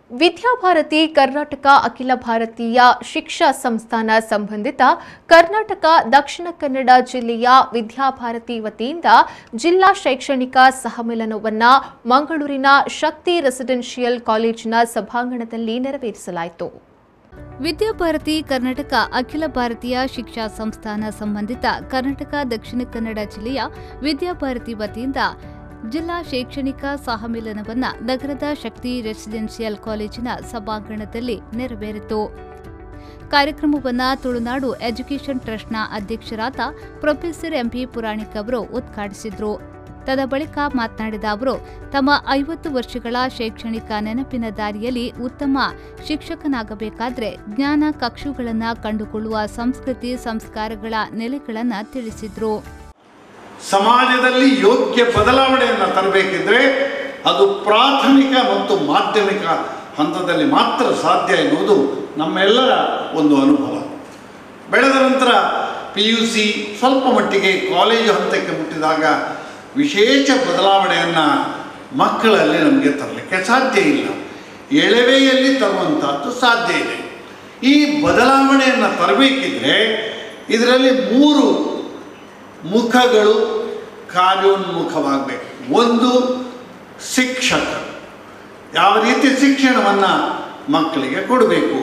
ವಿದ್ಯಾಭಾರತಿ ಕರ್ನಾಟಕ ಅಖಿಲ ಭಾರತೀಯ ಶಿಕ್ಷಾ ಸಂಸ್ಥಾನ ಸಂಬಂಧಿತ ಕರ್ನಾಟಕ ದಕ್ಷಿಣ ಕನ್ನಡ ಜಿಲ್ಲೆಯ ವಿದ್ಯಾಭಾರತಿ ವತಿಯಿಂದ ಜಿಲ್ಲಾ ಶೈಕ್ಷಣಿಕ ಸಹಮಿಲನವನ್ನು ಮಂಗಳೂರಿನ ಶಕ್ತಿ ರೆಸಿಡೆನ್ಷಿಯಲ್ ಕಾಲೇಜಿನ ಸಭಾಂಗಣದಲ್ಲಿ ನೆರವೇರಿಸಲಾಯಿತು ವಿದ್ಯಾಭಾರತಿ ಕರ್ನಾಟಕ ಅಖಿಲ ಭಾರತೀಯ ಶಿಕ್ಷಾ ಸಂಸ್ಥಾನ ಸಂಬಂಧಿತ ಕರ್ನಾಟಕ ದಕ್ಷಿಣ ಕನ್ನಡ ಜಿಲ್ಲೆಯ ವಿದ್ಯಾಭಾರತಿ ವತಿಯಿಂದ ಜಿಲ್ಲಾ ಶೈಕ್ಷಣಿಕ ಸಹಮಿಲನವನ್ನ ನಗರದ ಶಕ್ತಿ ರೆಸಿಡೆನ್ಷಿಯಲ್ ಕಾಲೇಜಿನ ಸಭಾಂಗಣದಲ್ಲಿ ನೆರವೇರಿತು ಕಾರ್ಯಕ್ರಮವನ್ನ ತುಳುನಾಡು ಎಜುಕೇಷನ್ ಟ್ರಸ್ಟ್ನ ಅಧ್ಯಕ್ಷರಾದ ಪ್ರೊಫೆಸರ್ ಎಂಪಿ ಪುರಾಣಿಕ್ ಅವರು ಉದ್ಘಾಟಿಸಿದ್ರು ತದ ಬಳಿಕ ಮಾತನಾಡಿದ ಅವರು ತಮ್ಮ ಐವತ್ತು ವರ್ಷಗಳ ಶೈಕ್ಷಣಿಕ ನೆನಪಿನ ದಾರಿಯಲ್ಲಿ ಉತ್ತಮ ಶಿಕ್ಷಕನಾಗಬೇಕಾದ್ರೆ ಜ್ಞಾನ ಕಕ್ಷುಗಳನ್ನು ಕಂಡುಕೊಳ್ಳುವ ಸಂಸ್ಕೃತಿ ಸಂಸ್ಕಾರಗಳ ನೆಲೆಗಳನ್ನು ತಿಳಿಸಿದ್ರು ಸಮಾಜದಲ್ಲಿ ಯೋಗ್ಯ ಬದಲಾವಣೆಯನ್ನು ತರಬೇಕಿದ್ರೆ ಅದು ಪ್ರಾಥಮಿಕ ಮತ್ತು ಮಾಧ್ಯಮಿಕ ಹಂತದಲ್ಲಿ ಮಾತ್ರ ಸಾಧ್ಯ ಎನ್ನುವುದು ನಮ್ಮೆಲ್ಲರ ಒಂದು ಅನುಭವ ಬೆಳೆದ ನಂತರ ಪಿ ಯು ಸಿ ಸ್ವಲ್ಪ ಮಟ್ಟಿಗೆ ಕಾಲೇಜು ಹಂತಕ್ಕೆ ಮುಟ್ಟಿದಾಗ ವಿಶೇಷ ಬದಲಾವಣೆಯನ್ನು ಮಕ್ಕಳಲ್ಲಿ ನಮಗೆ ತರಲಿಕ್ಕೆ ಸಾಧ್ಯ ಇಲ್ಲ ಎಳವೆಯಲ್ಲಿ ತರುವಂಥದ್ದು ಸಾಧ್ಯ ಇದೆ ಈ ಬದಲಾವಣೆಯನ್ನು ತರಬೇಕಿದ್ರೆ ಇದರಲ್ಲಿ ಮೂರು ಮುಖಗಳು ಕಾರ್ಯೋನ್ಮುಖವಾಗಬೇಕು ಒಂದು ಶಿಕ್ಷಕ ಯಾವ ರೀತಿ ಶಿಕ್ಷಣವನ್ನು ಮಕ್ಕಳಿಗೆ ಕೊಡಬೇಕು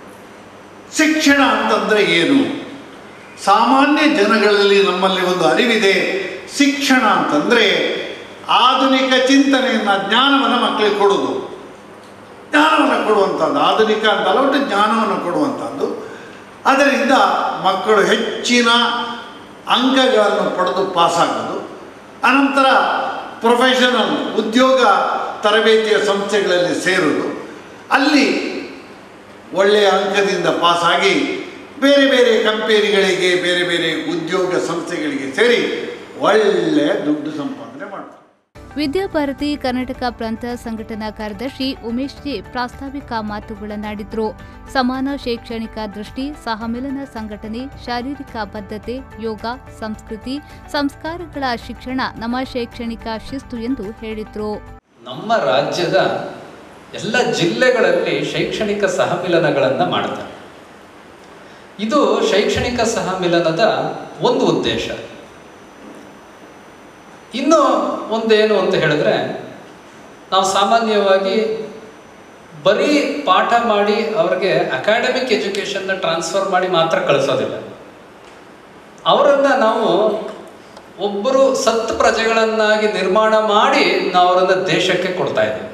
ಶಿಕ್ಷಣ ಅಂತಂದರೆ ಏನು ಸಾಮಾನ್ಯ ಜನಗಳಲ್ಲಿ ನಮ್ಮಲ್ಲಿ ಒಂದು ಅರಿವಿದೆ ಶಿಕ್ಷಣ ಅಂತಂದರೆ ಆಧುನಿಕ ಚಿಂತನೆಯನ್ನು ಜ್ಞಾನವನ್ನು ಮಕ್ಕಳಿಗೆ ಕೊಡೋದು ಜ್ಞಾನವನ್ನು ಕೊಡುವಂಥದ್ದು ಆಧುನಿಕ ಅಂತಲ್ಲ ಒಟ್ಟು ಜ್ಞಾನವನ್ನು ಕೊಡುವಂಥದ್ದು ಅದರಿಂದ ಮಕ್ಕಳು ಹೆಚ್ಚಿನ ಅಂಕಗಳನ್ನು ಪಡೆದು ಪಾಸಾಗೋದು ಅನಂತರ ಪ್ರೊಫೆಷನಲ್ ಉದ್ಯೋಗ ತರಬೇತಿಯ ಸಂಸ್ಥೆಗಳಲ್ಲಿ ಸೇರೋದು ಅಲ್ಲಿ ಒಳ್ಳೆಯ ಅಂಕದಿಂದ ಪಾಸಾಗಿ ಬೇರೆ ಬೇರೆ ಕಂಪನಿಗಳಿಗೆ ಬೇರೆ ಬೇರೆ ಉದ್ಯೋಗ ಸಂಸ್ಥೆಗಳಿಗೆ ಸೇರಿ ಒಳ್ಳೆಯ ದುಡ್ಡು ಸಂಪಾದನೆ ಮಾಡ್ತಾರೆ ವಿದ್ಯಾಭಾರತಿ ಕರ್ನಾಟಕ ಪ್ರಾಂತ ಸಂಘಟನಾ ಕಾರ್ಯದರ್ಶಿ ಉಮೇಶ್ ಜಿ ಪ್ರಾಸ್ತಾವಿಕ ಮಾತುಗಳನ್ನಾಡಿದ್ರು ಸಮಾನ ಶೈಕ್ಷಣಿಕ ದೃಷ್ಟಿ ಸಹಮಿಲನ ಸಂಘಟನೆ ಶಾರೀರಿಕ ಬದ್ಧತೆ ಯೋಗ ಸಂಸ್ಕೃತಿ ಸಂಸ್ಕಾರಗಳ ಶಿಕ್ಷಣ ನಮ್ಮ ಶೈಕ್ಷಣಿಕ ಶಿಸ್ತು ಎಂದು ಹೇಳಿದ್ರು ನಮ್ಮ ರಾಜ್ಯದ ಎಲ್ಲ ಜಿಲ್ಲೆಗಳಲ್ಲಿ ಶೈಕ್ಷಣಿಕ ಸಹಮಿಲನಗಳನ್ನು ಮಾಡ್ತಾರೆ ಇದು ಶೈಕ್ಷಣಿಕ ಸಹಮಿಲನದ ಒಂದು ಉದ್ದೇಶ ಇನ್ನು ಒಂದೇನು ಅಂತ ಹೇಳಿದ್ರೆ ನಾವು ಸಾಮಾನ್ಯವಾಗಿ ಬರೀ ಪಾಠ ಮಾಡಿ ಅವ್ರಿಗೆ ಅಕಾಡೆಮಿಕ್ ಎಜುಕೇಷನ್ನ ಟ್ರಾನ್ಸ್ಫರ್ ಮಾಡಿ ಮಾತ್ರ ಕಳಿಸೋದಿಲ್ಲ ಅವರನ್ನು ನಾವು ಒಬ್ಬರು ಸತ್ ಪ್ರಜೆಗಳನ್ನಾಗಿ ನಿರ್ಮಾಣ ಮಾಡಿ ನಾವು ಅವರನ್ನು ದೇಶಕ್ಕೆ ಕೊಡ್ತಾ ಇದ್ದೀವಿ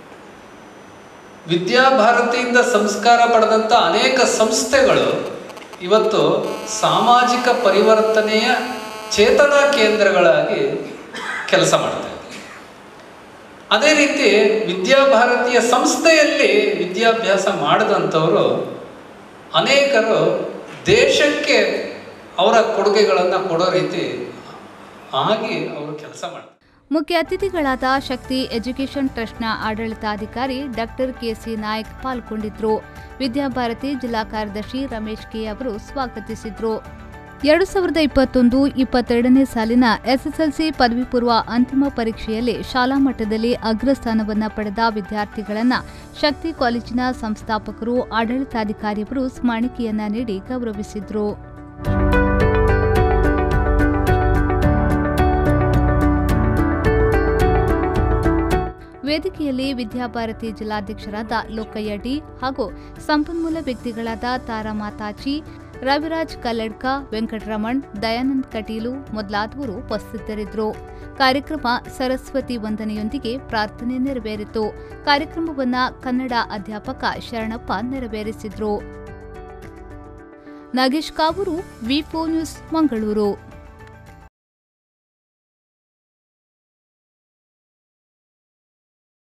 ವಿದ್ಯಾಭಾರತಿಯಿಂದ ಸಂಸ್ಕಾರ ಪಡೆದಂಥ ಅನೇಕ ಸಂಸ್ಥೆಗಳು ಇವತ್ತು ಸಾಮಾಜಿಕ ಪರಿವರ್ತನೆಯ ಚೇತನಾ ಕೇಂದ್ರಗಳಾಗಿ ಕೆಲಸ ಮಾಡ್ತಾ ಇದೆ ಅದೇ ರೀತಿ ವಿದ್ಯಾಭಾರತೀಯ ಸಂಸ್ಥೆಯಲ್ಲಿ ವಿದ್ಯಾಭ್ಯಾಸ ಮಾಡಿದಂಥವರು ಅನೇಕರು ದೇಶಕ್ಕೆ ಅವರ ಕೊಡುಗೆಗಳನ್ನು ಕೊಡೋ ರೀತಿ ಆಗಿ ಅವರು ಕೆಲಸ ಮಾಡ್ತಾರೆ ಮುಖ್ಯ ಅತಿಥಿಗಳಾದ ಶಕ್ತಿ ಎಜುಕೇಷನ್ ಟ್ರಸ್ಟ್ನ ಆಡಳಿತಾಧಿಕಾರಿ ಡಾಕ್ಟರ್ ಕೆಸಿ ನಾಯಕ್ ಪಾಲ್ಗೊಂಡಿದ್ರು ವಿದ್ಯಾಭಾರತಿ ಜಿಲ್ಲಾ ಕಾರ್ಯದರ್ಶಿ ರಮೇಶ್ ಕೆ ಅವರು ಸ್ವಾಗತಿಸಿದ್ರು ಎರಡು ಸಾವಿರದ ಇಪ್ಪತ್ತೊಂದು ಇಪ್ಪತ್ತೆರಡನೇ ಸಾಲಿನ ಎಸ್ಎಸ್ಎಲ್ಸಿ ಪದವಿ ಪೂರ್ವ ಅಂತಿಮ ಪರೀಕ್ಷೆಯಲ್ಲಿ ಶಾಲಾ ಮಟ್ಟದಲ್ಲಿ ಅಗ್ರಸ್ಥಾನವನ್ನ ಪಡೆದ ವಿದ್ಯಾರ್ಥಿಗಳನ್ನ ಶಕ್ತಿ ಕಾಲೇಜಿನ ಸಂಸ್ಥಾಪಕರು ಆಡಳಿತಾಧಿಕಾರಿಯವರು ಸ್ಮರಣಿಕೆಯನ್ನ ನೀಡಿ ಗೌರವಿಸಿದ್ರು ವೇದಿಕೆಯಲ್ಲಿ ವಿದ್ಯಾಭಾರತಿ ಜಿಲ್ಲಾಧ್ಯಕ್ಷರಾದ ಲೋಕಯ್ಯ ಡಿ ಹಾಗೂ ಸಂಪನ್ಮೂಲ ವ್ಯಕ್ತಿಗಳಾದ ತಾರಾ ಮಾತಾಚಿ ರವಿರಾಜ್ ಕಲ್ಲಡ್ಕ ವೆಂಕಟರಮಣ್ ದಯಾನಂದ್ ಕಟೀಲು ಮೊದಲಾದವರು ಉಪಸ್ಥಿತರಿದ್ದರು ಕಾರ್ಯಕ್ರಮ ಸರಸ್ವತಿ ವಂದನೆಯೊಂದಿಗೆ ಪ್ರಾರ್ಥನೆ ನೆರವೇರಿತು ಕಾರ್ಯಕ್ರಮವನ್ನ ಕನ್ನಡ ಅಧ್ಯಾಪಕ ಶರಣಪ್ಪ ನೆರವೇರಿಸಿದ್ರು ನಾಗೇಶ್ ಕಾವೂರು ವಿ ನ್ಯೂಸ್ ಮಂಗಳೂರು